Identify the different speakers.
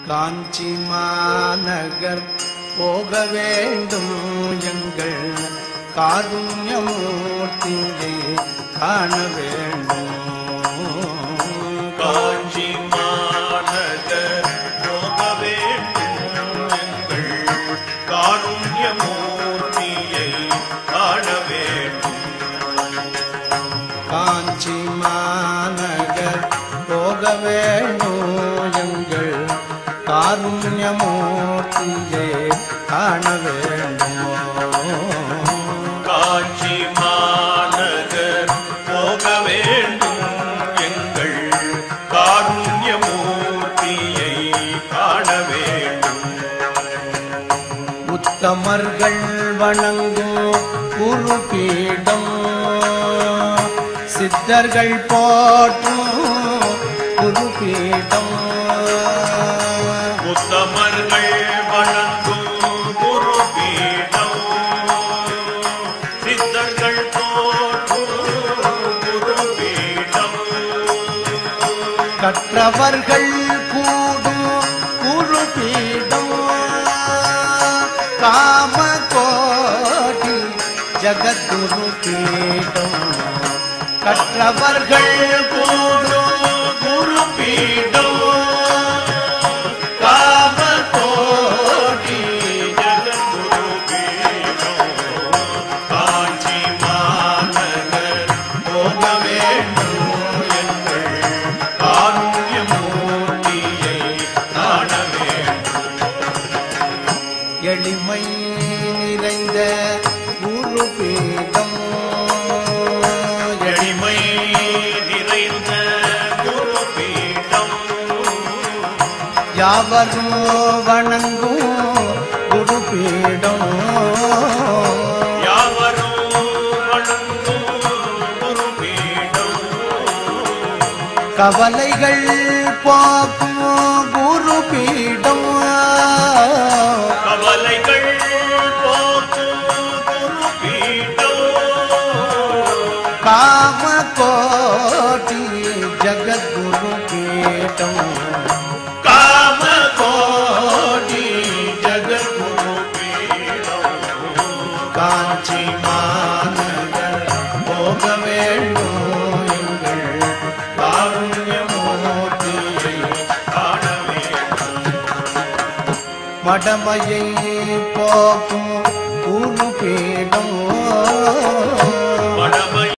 Speaker 1: காஞ்சி மாநகர் போக வேண்டும் எங்கள் காருண்யமூர்த்தியை காண வேண்டும்
Speaker 2: காஞ்சி மாநகர் போக வேண்டும் எங்கள் காருண்யமூர்த்தியை காண வேண்டும்
Speaker 1: காஞ்சி மாநகர் போக வேண்டும் எங்கள் காருண்யமூர்த்தியை காண வேண்டும்
Speaker 2: காஞ்சி மாநகர் போக வேண்டும் எங்கள் காருண்யமூர்த்தியை காண வேண்டும்
Speaker 1: உத்தமர்கள் வணங்கும் குருபீடம் சித்தர்கள் போற்றும் குருபீடம்
Speaker 2: உத்தமர்கள் வணங்கும் குருபீடம் சித்தர்கள் போற்றும் குருபீடம்
Speaker 1: கற்றவர்கள் கூடும் குருபீடம் காம கோடி ஜகத்குரு பீடம் கற்றவர்கள் கூடும்
Speaker 2: குருபீடம் காம கோடி ஜகத்குரு பீடம் காஞ்சி மாநகர் போக வேண்டும் எங்கள் காருண்யமூர்த்தியை காண வேண்டும்
Speaker 1: எளிமை நிறைந்த குருபீடம்
Speaker 2: எளிமை நிறைந்த குருபீடம்
Speaker 1: யாவரும் வணங்கும் குருபீடம்
Speaker 2: யாவரும் வணங்கும் குருபீடம்
Speaker 1: கவலைகள் போக்கும் குருபீடம்
Speaker 2: கவலைகள் போக்கும் குருபீடம்
Speaker 1: காம கோடி ஜகத்குரு பீடம்
Speaker 2: காம கோடி ஜகத்குரு பீடம்
Speaker 1: காஞ்சி மாநகர் போக வேண்டும் எங்கள் காருண்யமூர்த்தியை
Speaker 2: காண வேண்டும்
Speaker 1: மடமையை போக்கும் குருபீடம்